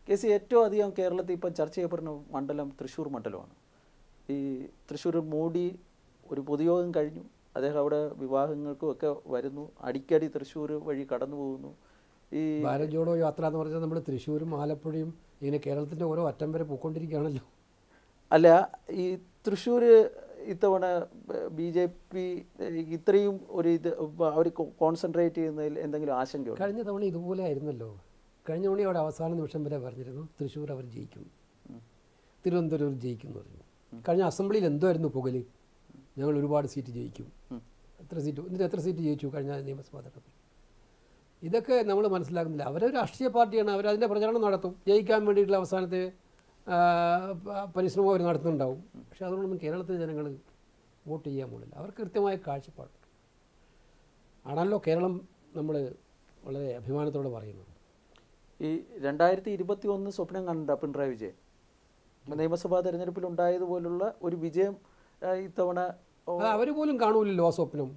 K C ഏറ്റവും അധികം കേരളത്തിൽ ഇപ്പം ചർച്ച ചെയ്യപ്പെടുന്ന മണ്ഡലം തൃശ്ശൂർ മണ്ഡലമാണ് ഈ തൃശ്ശൂർ മോഡി ഒരു പൊതുയോഗം കഴിഞ്ഞു അദ്ദേഹം അവിടെ വിവാഹങ്ങൾക്കും ഒക്കെ വരുന്നു അടിക്കടി തൃശ്ശൂർ വഴി കടന്നു പോകുന്നു ഈ ഭാരത് ജോഡോ യാത്ര എന്ന് പറഞ്ഞാൽ നമ്മൾ തൃശ്ശൂരും ആലപ്പുഴയും ഇങ്ങനെ കേരളത്തിൻ്റെ ഓരോ അറ്റം വരെ പോയിക്കൊണ്ടിരിക്കുകയാണല്ലോ അല്ല ഈ തൃശ്ശൂർ ഇത്തവണ ബി ജെ പി ഇത്രയും ഒരു ഇത് അവർ കോൺസെൻട്രേറ്റ് ചെയ്യുന്നതിൽ എന്തെങ്കിലും ആശങ്കയുണ്ട് കഴിഞ്ഞ തവണ ഇതുപോലെ ആയിരുന്നല്ലോ കഴിഞ്ഞ തവണ അവിടെ അവസാന നിമിഷം വരെ പറഞ്ഞിരുന്നു തൃശ്ശൂർ അവർ ജയിക്കും തിരുവനന്തപുരം ജയിക്കും എന്ന് പറഞ്ഞു കഴിഞ്ഞ അസംബ്ലിയിൽ എന്തായിരുന്നു പുകല് ഞങ്ങൾ ഒരുപാട് സീറ്റ് ജയിക്കും എത്ര സീറ്റ് എന്നിട്ട് എത്ര സീറ്റ് ജയിച്ചു കഴിഞ്ഞ നിയമസഭാ തെരഞ്ഞെടുപ്പിൽ ഇതൊക്കെ നമ്മൾ മനസ്സിലാക്കുന്നില്ല അവരൊരു രാഷ്ട്രീയ പാർട്ടിയാണ് അവരതിൻ്റെ പ്രചരണം നടത്തും ജയിക്കാൻ വേണ്ടിയിട്ടുള്ള അവസാനത്തെ ആ, പ- പരിശ്രമം അവർ നടത്തുന്നുണ്ടാവും പക്ഷെ അതുകൊണ്ടൊന്നും കേരളത്തിലെ ജനങ്ങൾ വോട്ട് ചെയ്യാൻ പോലില്ല അവർക്ക് കൃത്യമായ കാഴ്ചപ്പാടുണ്ട് ആണല്ലോ കേരളം നമ്മൾ വളരെ അഭിമാനത്തോടെ പറയുന്നത് ഈ രണ്ടായിരത്തി ഇരുപത്തി ഒന്ന് സ്വപ്നം കണ്ട പിണറായി വിജയൻ നിയമസഭാ തെരഞ്ഞെടുപ്പിൽ ഉണ്ടായതുപോലുള്ള ഒരു വിജയം ആ, ഇത്തവണ ഓ, അത് അവർ പോലും കാണൂലല്ലോ ആ സ്വപ്നം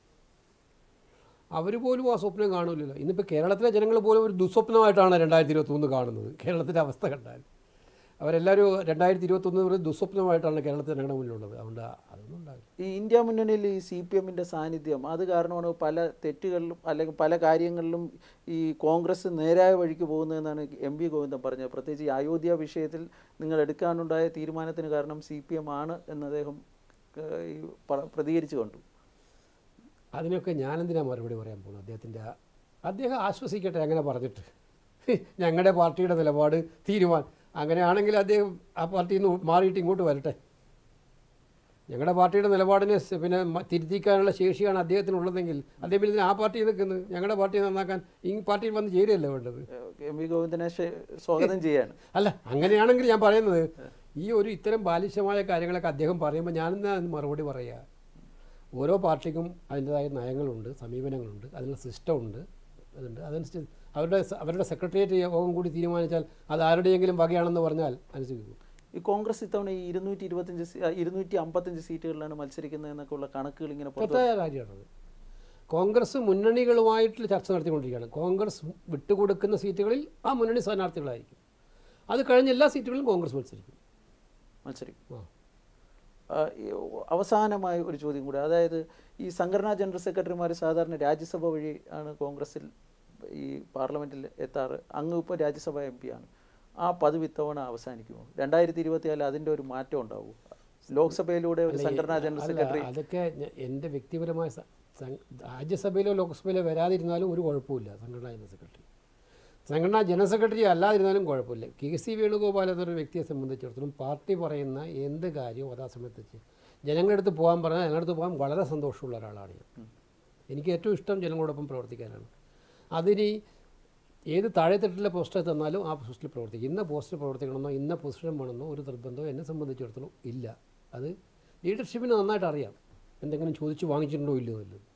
അവർ പോലും ആ സ്വപ്നം കാണൂലല്ലോ ഇന്നിപ്പോൾ കേരളത്തിലെ ജനങ്ങൾ പോലും ഒരു ദുസ്വപ്നമായിട്ടാണ് രണ്ടായിരത്തി ഇരുപത്തൊന്ന് കാണുന്നത് കേരളത്തിൻ്റെ അവസ്ഥ കണ്ടാൽ അവരെല്ലാവരും രണ്ടായിരത്തി ഇരുപത്തൊന്ന് ഒരു ദുസ്വപ്നമായിട്ടാണ് കേരളത്തിൽ ജനങ്ങളുടെ മുന്നിലുള്ളത് അതുകൊണ്ട് അതൊന്നും ഉണ്ടാവില്ല ഈ ഇന്ത്യ മുന്നണിയിൽ ഈ സി പി എമ്മിൻ്റെ സാന്നിധ്യം അത് കാരണമാണ് പല തെറ്റുകളിലും അല്ലെങ്കിൽ പല കാര്യങ്ങളിലും ഈ കോൺഗ്രസ് നേരായ വഴിക്ക് പോകുന്നതെന്നാണ് എം വി ഗോവിന്ദൻ പറഞ്ഞത് പ്രത്യേകിച്ച് ഈ അയോധ്യ വിഷയത്തിൽ നിങ്ങൾ എടുക്കാനുണ്ടായ തീരുമാനത്തിന് കാരണം സി പി എം ആണ് എന്ന് അദ്ദേഹം ഏഹ്, ഈ പ- പ്രതികരിച്ചു കണ്ടു അതിനൊക്കെ ഞാനെന്തിനാ മറുപടി പറയാൻ പോകുന്നത് അദ്ദേഹത്തിൻ്റെ ആ- അദ്ദേഹം ആശ്വസിക്കട്ടെ അങ്ങനെ പറഞ്ഞിട്ട് ഞങ്ങളുടെ പാർട്ടിയുടെ നിലപാട് തീരുമാനം അങ്ങനെയാണെങ്കിൽ അദ്ദേഹം ആ പാർട്ടിയിൽ നിന്ന് മാറിയിട്ട് ഇങ്ങോട്ട് വരട്ടെ ഞങ്ങളുടെ പാർട്ടിയുടെ നിലപാടിനെ സ് പിന്നെ മ- തിരുത്തിക്കാനുള്ള ശേഷിയാണ് അദ്ദേഹത്തിനുള്ളതെങ്കിൽ അദ്ദേഹം പിന്നെ ഇതിന് ആ പാർട്ടി നിൽക്കുന്നത് ഞങ്ങളുടെ പാർട്ടി നന്നാക്കാൻ ഈ പാർട്ടിയിൽ വന്ന് ചേരുകയല്ലേ വേണ്ടത് ഏഹ്, എം വി ഗോവിന്ദനെ ക്ഷ- സ്വാഗതം ചെയ്യാണ് അല്ല അങ്ങനെയാണെങ്കിൽ ഞാൻ പറയുന്നത് ഈ ഒരു ഇത്തരം ബാലിശമായ കാര്യങ്ങളൊക്കെ അദ്ദേഹം പറയുമ്പോൾ ഞാനെന്നാ അതിന് മറുപടി പറയുക ഓരോ പാർട്ടിക്കും അതിൻ്റെതായ നയങ്ങളുണ്ട് സമീപനങ്ങളുണ്ട് അതിനുള്ള സിസ്റ്റം ഉണ്ട് അതുണ്ട് അതനുസരിച്ച് അവരുടെ സ- അവരുടെ സെക്രട്ടേറിയറ്റ് യോഗം കൂടി തീരുമാനിച്ചാൽ അത് ആരുടെയെങ്കിലും വകയാണെന്ന് പറഞ്ഞാൽ അനുസരിക്കും ഈ കോൺഗ്രസ് ഇത്തവണ ഈ ഇരുന്നൂറ്റി ഇരുപത്തഞ്ച് സീ- ആ, ഇരുന്നൂറ്റി അമ്പത്തഞ്ച് സീറ്റുകളിലാണ് മത്സരിക്കുന്നത് എന്നൊക്കെ ഉള്ള കണക്കുകൾ ഇങ്ങനെ പുറത്ത് തെറ്റായ കാര്യമാണത് കോൺഗ്രസ് മുന്നണികളുമായിട്ട് ചർച്ച നടത്തിക്കൊണ്ടിരിക്കുകയാണ് കോൺഗ്രസ് വിട്ടുകൊടുക്കുന്ന സീറ്റുകളിൽ ആ മുന്നണി സ്ഥാനാർത്ഥികളായിരിക്കും അത് കഴിഞ്ഞ എല്ലാ സീറ്റുകളിലും കോൺഗ്രസ് മത്സരിക്കും മത്സരിക്കും ആ ആ, ഈ അവസാനമായ ഒരു ചോദ്യം കൂടി അതായത് ഈ സംഘടനാ ജനറൽ സെക്രട്ടറിമാർ സാധാരണ രാജ്യസഭ വഴി ആണ് കോൺഗ്രസിൽ ഈ പാർലമെൻറ്റിൽ എത്താറ് അങ്ങ് ഇപ്പോൾ രാജ്യസഭ എം പി ആണ് ആ പതിവ് ഇത്തവണ അവസാനിക്കുമോ രണ്ടായിരത്തി ഇരുപത്തിനാല് അതിൻ്റെ ഒരു മാറ്റം ഉണ്ടാവും ലോക്സഭയിലൂടെ ഒരു സംഘടനാ ജനറൽ അല്ല, സെക്രട്ടറി അതൊക്കെ ഞ- എൻ്റെ വ്യക്തിപരമായ സ- സം- രാജ്യസഭയിലോ ലോക്സഭയിലോ വരാതിരുന്നാലും ഒരു കുഴപ്പമില്ല സംഘടനാ ജനറൽ സെക്രട്ടറി സംഘടനാ ജനറൽ സെക്രട്ടറി അല്ലാതിരുന്നാലും കുഴപ്പമില്ല കെ സി വേണുഗോപാൽ എന്നൊരു വ്യക്തിയെ സംബന്ധിച്ചിടത്തോളം പാർട്ടി പറയുന്ന എന്ത് കാര്യവും അതാ സമയത്ത് ചെയ്യും ജനങ്ങളുടെ അടുത്ത് പോകാൻ പറഞ്ഞാൽ ജനങ്ങളുടെ അടുത്ത് പോകാൻ വളരെ സന്തോഷമുള്ള ഒരാളാണ് ഞാൻ എനിക്ക് ഏറ്റവും ഇഷ്ടം ജനങ്ങളോടൊപ്പം പ്രവർത്തിക്കാനാണ് അതിന് ഏത് താഴെത്തട്ടിലെ പോസ്റ്റർ തന്നാലും ആ പോസ്റ്റിൽ പ്രവർത്തിക്കും ഇന്ന പോസ്റ്റിൽ പ്രവർത്തിക്കണമെന്നോ ഇന്ന പൊസിഷൻ വേണമെന്നോ ഒരു നിർബന്ധമോ എന്നെ സംബന്ധിച്ചിടത്തോളം ഇല്ല അത് ലീഡർഷിപ്പിന് നന്നായിട്ട് അറിയാം എന്തെങ്കിലും ചോദിച്ച് വാങ്ങിച്ചിട്ടുണ്ടോ ഇല്ലയോ എന്നുള്ളത്